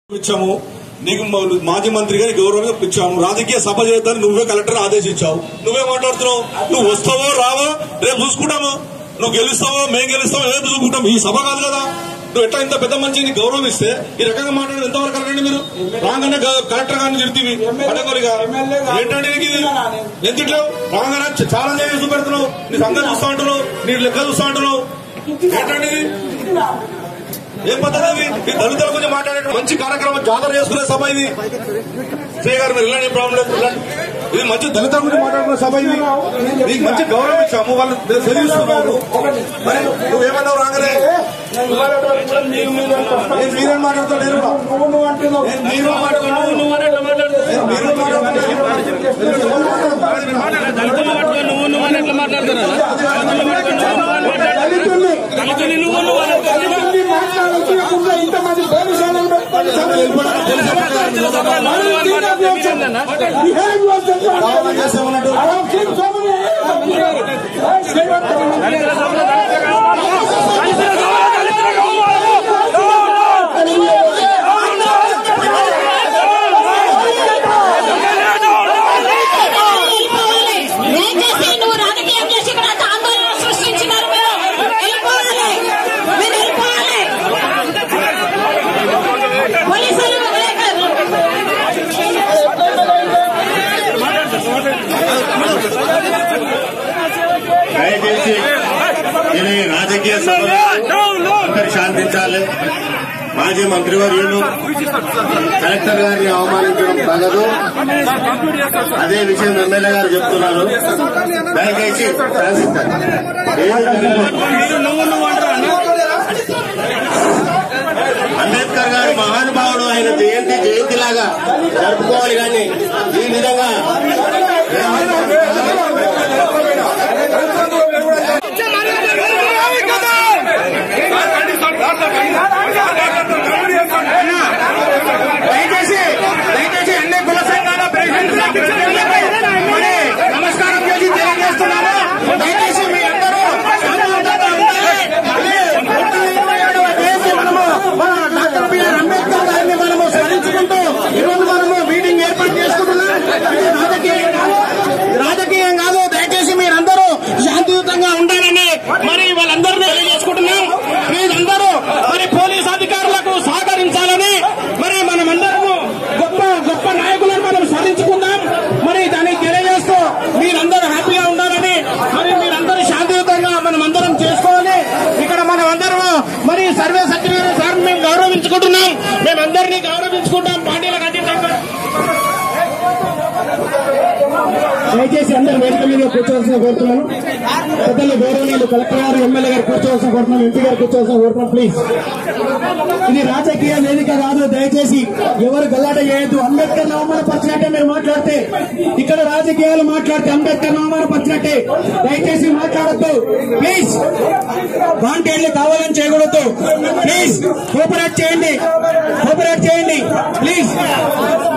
ఇచ్చాము నీకు మ- మాజీ మంత్రిగా నీకు గౌరవంగా ఇచ్చాము రాజకీయ సభ చేద్దాన్ని నువ్వే కలెక్టర్ ఆదేశించావు నువ్వే మాట్లాడుతున్నావు నువ్వు వస్తావో రావో రేపు చూసుకుంటాము నువ్వు గెలుస్తావో మేము గెలుస్తావో రేపు చూసుకుంటాం ఈ సభ కాదు కదా నువ్వు ఎట్లా ఇంత పెద్ద మంచిని గౌరవం ఇస్తే ఈ రకంగా మాట్లాడేది ఎంతవరకు కరెక్ట్ మీరు రాగానే గ- కలెక్టర్ గారిని తిడుతీవి అడగలిగా ఏంటంటే నీకు ఇది ఎందుకు రాగానే చాలా చేసి చూపెడుతున్నావు నీ సంగతి చూస్తా ఉంటున్నావు నీ లెక్క చూస్తా ఉంటున్నావు ఏంటండి ఇది? ఏం పద్ధతి అది? ఈ దళితుల గురించి మాట్లాడే మంచి కార్యక్రమం జాతర చేసుకునే సభ ఇది శ్రీ గారు మీరు ఇలాంటి ప్రాబ్లం లేదు ఇలాంటి- ఇది మంచి దళితుల గురించి మాట్లాడుకునే సభ ఇది నీకు మంచి గౌరవం ఇచ్చాము వాళ్ళు తెలియస్తున్నారు మరి నువ్వేమన్నావు రాగానే నేను మీరేం మాట్లాడతావు నేను కూడా. నేను మీరు మాట్లాడుతున్నాను నేను మీరు నువ్వు నువ్వు అని ఎట్లా మాట్లాడతారా దళితుల్ని నువ్వు నువ్వు అని దళితుల్ని మాట్లాడకుండా ఇంతమంది పోలీసులను పెట్టుకొని Behave yourself. మాట్లాడుతున్నాను చేసామన్నట్టు I have seen so many. దయచేసి నువ్వు రాజకీయం చేసి ఇక్కడ అంత ఆందోళన సృష్టించినారు మీరు వెళ్ళిపోవాలి మీరు వెళ్ళిపోవాలి పోలీసులు దయచేసి ఇది రాజకీయ సభలో అందరు శాంతించాలి మాజీ మంత్రివర్యులు కలెక్టర్ గారిని అవమానించడం తగదు అదే విషయం ఎమ్మెల్యే గారు చెప్తున్నారు దయచేసి శాంతించాలి ఏది జరిగినా నువ్వు నువ్వు అంటారా అంబేద్కర్ గారు మహానుభావుడు ఆయన జయంతి జయంతిలాగా జరుపుకోవాలి కానీ ఈ విధంగా దయచేసి దయచేసి అన్ని కుల సంఘాల ప్రెసిడెంట్ మరి నమస్కారం చేసి తెలియజేస్తున్నాను దయచేసి మీ అందరూ శాంతియుతంగా ఉండాలి. అదే నూట ఇరవై ఏడవ జయంతి మనము మన డాక్టర్ బిఆర్ అంబేద్కర్ గారిని మనము స్మరించుకుంటూ ఈరోజు మనము మీటింగ్ ఏర్పాటు చేసుకుంటున్నాం ఇది రాజకీయం కాదు. రాజకీయం కాదు దయచేసి మీరందరూ శాంతియుతంగా ఉండాలని మరి వాళ్ళందరినీ తెలియజేసుకుంటున్నాం మీరందరూ మరి పోలీస్ అధికారులకు సహకరించాలని మరి మనమందరము గొప్ప గొప్ప నాయకులను మనం స్మరించుకుందాం మరి దానికి తెలియజేస్తూ మీరందరూ హ్యాపీగా ఉండాలని మరి మీరందరూ శాంతియుతంగా మనం అందరం చేసుకోవాలి ఇక్కడ మనం అందరము మరి సర్వే సర్టిఫికేట్ సార్ మేము గౌరవించుకుంటున్నాం మేమందరినీ గౌరవించుకుంటాం పార్టీలకు అతీతంగా దయచేసి అందరూ వేదిక మీద కూర్చోవలసిన కోరుతున్నాను పెద్దలు గౌరవనీయులు కలెక్టర్ గారు ఎమ్మెల్యే గారు కూర్చోవలసిన కోరుతున్నాం ఎంపీ గారు కూర్చోవలసిన కోరుతున్నాం ప్లీజ్ ఇది రాజకీయ వేదిక కాదు దయచేసి ఎవరు గల్లాట చేయొద్దు అంబేద్కర్ అవమానపరిచినట్టే మీరు మాట్లాడితే ఇక్కడ రాజకీయాలు మాట్లాడితే అంబేద్కర్ అవమానపరిచినట్టే దయచేసి మాట్లాడద్దు ప్లీజ్ వాంటేళ్లు కావాలని చేయకూడదు ప్లీజ్ కోఆపరేట్ చేయండి కోఆపరేట్ చేయండి ప్లీజ్